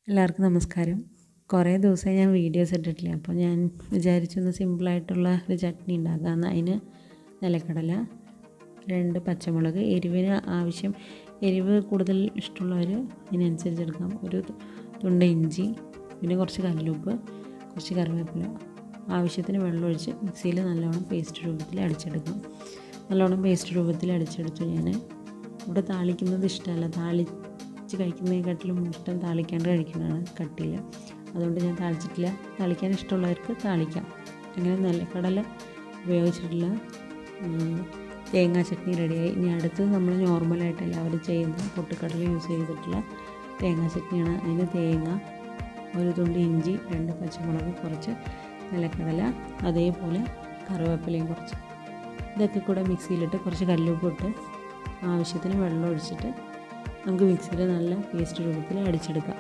എല്ലാവർക്കും നമസ്കാരം കുറേ ദിവസമായി ഞാൻ വീഡിയോസ് ഇട്ടിട്ടില്ല അപ്പോൾ ഞാൻ വിചാരിച്ചൊന്ന് സിമ്പിളായിട്ടുള്ള ഒരു ചട്നി ഉണ്ടാക്കാമെന്ന് അതിന് നിലക്കടല രണ്ട് പച്ചമുളക് എരിവിന് ആവശ്യം എരിവ് കൂടുതൽ ഇഷ്ടമുള്ളവർ അതിനനുസരിച്ച് എടുക്കാം ഒരു തുണ്ട് ഇഞ്ചി പിന്നെ കുറച്ച് കല്ലുപ്പ് കുറച്ച് കറിവേപ്പില ആവശ്യത്തിന് വെള്ളം ഒഴിച്ച് മിക്സിയിൽ നല്ലോണം പേസ്റ്റ് രൂപത്തിൽ അടിച്ചെടുക്കാം നല്ലോണം പേസ്റ്റ് രൂപത്തിൽ അടിച്ചെടുത്തു ഞാൻ ഇവിടെ താളിക്കുന്നത് ഇഷ്ടമല്ല താളിച്ച് കഴിക്കുന്നതിനെക്കാട്ടിലും ഇഷ്ടം താളിക്കാണ്ട് കഴിക്കുന്നതാണ് കട്ടിയിൽ അതുകൊണ്ട് ഞാൻ താളിച്ചിട്ടില്ല താളിക്കാൻ ഇഷ്ടമുള്ളവർക്ക് താളിക്കാം അങ്ങനെ നിലക്കടല ഉപയോഗിച്ചിട്ടുള്ള തേങ്ങാ ചട്നി റെഡിയായി ഇനി അടുത്തത് നമ്മൾ നോർമലായിട്ട് എല്ലാവരും ചെയ്യുന്ന പൊട്ടുക്കടല യൂസ് ചെയ്തിട്ടുള്ള തേങ്ങാ ചട്നിയാണ് അതിന് തേങ്ങ ഒരു തുണ്ട് ഇഞ്ചി രണ്ട് പച്ചമുളക് കുറച്ച് നിലക്കടല അതേപോലെ കറിവേപ്പിലയും കുറച്ച് ഇതൊക്കെ കൂടെ മിക്സിയിലിട്ട് കുറച്ച് കല്ലുപ്പ് ഇട്ട് ആവശ്യത്തിന് വെള്ളം ഒഴിച്ചിട്ട് നമുക്ക് മിക്സിയിൽ നല്ല പേസ്റ്റ് രൂപത്തിൽ അടിച്ചെടുക്കാം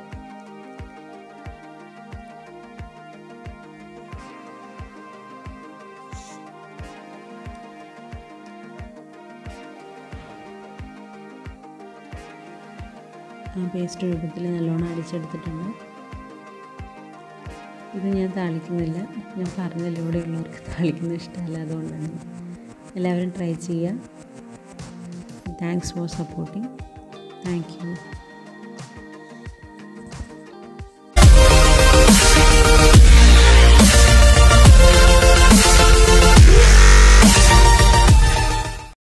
ആ പേസ്റ്റ് രൂപത്തിൽ നല്ലോണം അടിച്ചെടുത്തിട്ടുണ്ട് ഇത് ഞാൻ താളിക്കുന്നില്ല ഞാൻ പറഞ്ഞല്ലോ ഇവിടെ ഉള്ളവർക്ക് താളിക്കുന്നത് ഇഷ്ടമല്ല അതുകൊണ്ടാണ് എല്ലാവരും ട്രൈ ചെയ്യുക thanks for supporting thank U